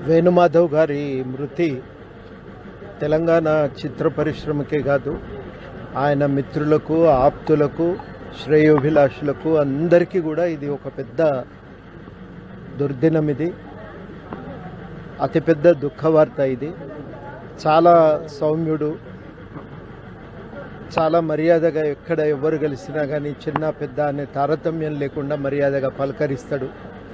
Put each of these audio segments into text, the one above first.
వేణుమాధవ్ గారి మృతి తెలంగాణ చిత్ర పరిశ్రమకే కాదు ఆయన మిత్రులకు ఆప్తులకు శ్రేయోభిలాషులకు అందరికీ కూడా ఇది ఒక పెద్ద దుర్దినం ఇది అతిపెద్ద దుఃఖవార్త ఇది చాలా సౌమ్యుడు చాలా మర్యాదగా ఎక్కడ ఎవరు కలిసినా కానీ చిన్న పెద్ద అనే తారతమ్యం లేకుండా మర్యాదగా పలకరిస్తాడు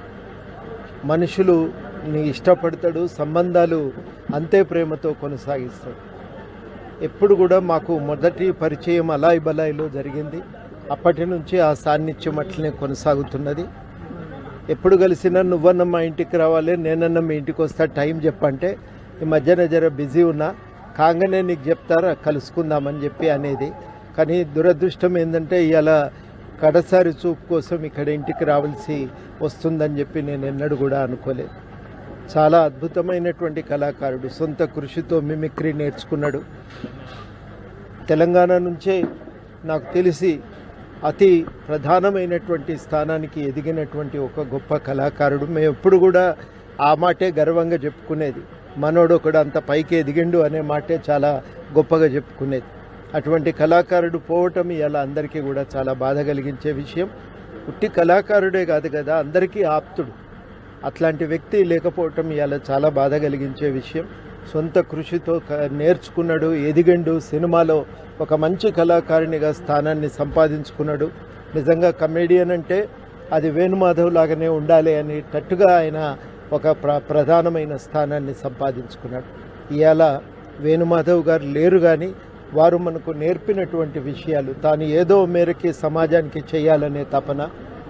మనుషులు ని ఇష్టపడతాడు సంబంధాలు అంతే ప్రేమతో కొనసాగిస్తాడు ఎప్పుడు కూడా మాకు మొదటి పరిచయం అలాయి బలాయిలో జరిగింది అప్పటి నుంచి ఆ సాన్నిధ్యం అట్లనే కొనసాగుతున్నది ఎప్పుడు కలిసినా నువ్వన్న మా ఇంటికి రావాలి నేనన్న మీ ఇంటికి వస్తా టైం చెప్పంటే ఈ మధ్యన జర బిజీ ఉన్నా కాగానే నీకు చెప్తారా కలుసుకుందామని చెప్పి అనేది కానీ దురదృష్టం ఏంటంటే ఇవాళ కడసారి చూపు కోసం ఇక్కడ ఇంటికి రావాల్సి వస్తుందని చెప్పి నేను ఎన్నడూ కూడా అనుకోలేదు చాలా అద్భుతమైనటువంటి కళాకారుడు సొంత కృషితో మిమిక్రీ నేర్చుకున్నాడు తెలంగాణ నుంచే నాకు తెలిసి అతి ప్రధానమైనటువంటి స్థానానికి ఎదిగినటువంటి ఒక గొప్ప కళాకారుడు మేము ఎప్పుడు కూడా ఆ మాటే గర్వంగా చెప్పుకునేది మనోడు ఒకడు అంత పైకి ఎదిగిండు అనే మాటే చాలా గొప్పగా చెప్పుకునేది అటువంటి కళాకారుడు పోవటం ఇలా అందరికీ కూడా చాలా బాధ కలిగించే విషయం ఉట్టి కళాకారుడే కాదు కదా అందరికీ ఆప్తుడు అట్లాంటి వ్యక్తి లేకపోవటం ఇవాళ చాలా బాధ కలిగించే విషయం సొంత కృషితో క- నేర్చుకున్నాడు ఎదిగిండు సినిమాలో ఒక మంచి కళాకారునిగా స్థానాన్ని సంపాదించుకున్నాడు నిజంగా కమేడియన్ అంటే అది వేణుమాధవ్ లాగానే ఉండాలి అని తట్టుగా ఆయన ఒక ప్ర ప్రధానమైన స్థానాన్ని సంపాదించుకున్నాడు ఇవాళ వేణుమాధవ్ గారు లేరు కానీ వారు మనకు నేర్పినటువంటి విషయాలు తాను ఏదో మేరకి సమాజానికి చేయాలనే తపన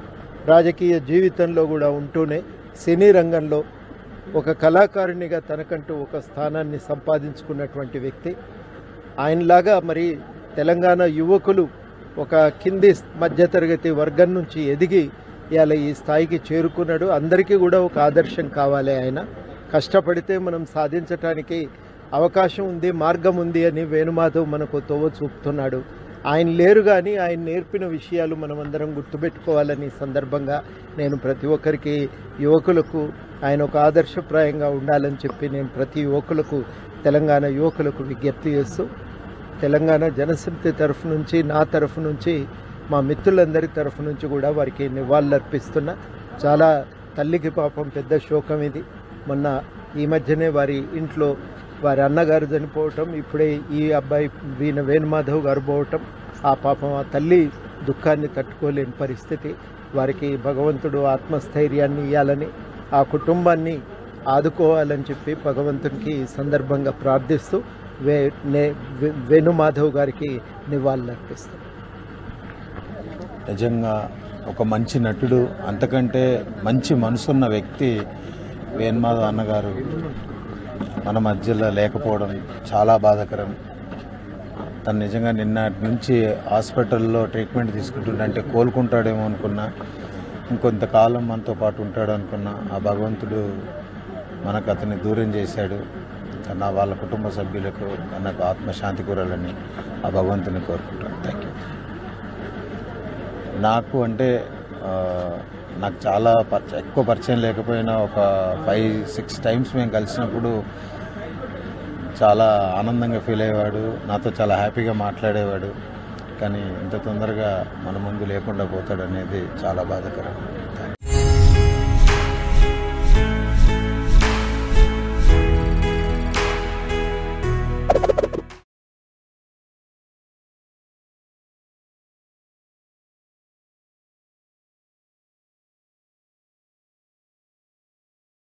రాజకీయ జీవితంలో కూడా ఉంటూనే సినీ రంగంలో ఒక కళాకారునిగా తనకంటూ ఒక స్థానాన్ని సంపాదించుకున్నటువంటి వ్యక్తి ఆయనలాగా మరి తెలంగాణ యువకులు ఒక కింది మధ్యతరగతి వర్గం నుంచి ఎదిగి ఇవాళ ఈ స్థాయికి చేరుకున్నాడు అందరికీ కూడా ఒక ఆదర్శం కావాలి ఆయన కష్టపడితే మనం సాధించటానికి అవకాశం ఉంది మార్గం ఉంది అని వేణుమాధవ్ మనకు తోవ చూపుతున్నాడు ఆయన లేరు కానీ ఆయన నేర్పిన విషయాలు మనమందరం గుర్తుపెట్టుకోవాలని సందర్భంగా నేను ప్రతి ఒక్కరికి యువకులకు ఆయన ఒక ఆదర్శప్రాయంగా ఉండాలని చెప్పి నేను ప్రతి యువకులకు తెలంగాణ యువకులకు విజ్ఞప్తి చేస్తూ తెలంగాణ జనసమితి తరఫు నుంచి నా తరఫు నుంచి మా మిత్రులందరి తరఫు నుంచి కూడా వారికి నివాళులర్పిస్తున్నా చాలా తల్లికి పాపం పెద్ద శోకం ఇది మొన్న ఈ మధ్యనే వారి ఇంట్లో వారి అన్నగారు చనిపోవటం ఇప్పుడే ఈ అబ్బాయి వీణ వేణుమాధవ్ గారు పోవటం ఆ పాపం ఆ తల్లి దుఃఖాన్ని తట్టుకోలేని పరిస్థితి వారికి భగవంతుడు ఆత్మస్థైర్యాన్ని ఇవ్వాలని ఆ కుటుంబాన్ని ఆదుకోవాలని చెప్పి భగవంతునికి ఈ సందర్భంగా ప్రార్థిస్తూ వే నే వే- వేణుమాధవ్ గారికి నివాళులు అర్పిస్తాం నిజంగా ఒక మంచి నటుడు అంతకంటే మంచి మనసున్న వ్యక్తి వేణుమాధవ్ అన్నగారు మన మధ్యలో లేకపోవడం చాలా బాధాకరం తను నిజంగా నిన్నటి నుంచి హాస్పిటల్లో ట్రీట్మెంట్ తీసుకుంటుండే కోలుకుంటాడేమో అనుకున్నా ఇంకొంతకాలం మనతో పాటు ఉంటాడు అనుకున్నా ఆ భగవంతుడు మనకు అతన్ని దూరం చేశాడు నా వాళ్ళ కుటుంబ సభ్యులకు నాకు ఆత్మశాంతి కూరాలని ఆ భగవంతుని కోరుకుంటాను థ్యాంక్ యూ నాకు అంటే ఆ, నాకు చాలా పరిచ ఎక్కువ పరిచయం లేకపోయినా ఒక ఫైవ్ సిక్స్ టైమ్స్ మేము కలిసినప్పుడు చాలా ఆనందంగా ఫీల్ అయ్యేవాడు నాతో చాలా హ్యాపీగా మాట్లాడేవాడు కానీ ఇంత తొందరగా మన ముందు లేకుండా పోతాడు అనేది చాలా బాధాకరం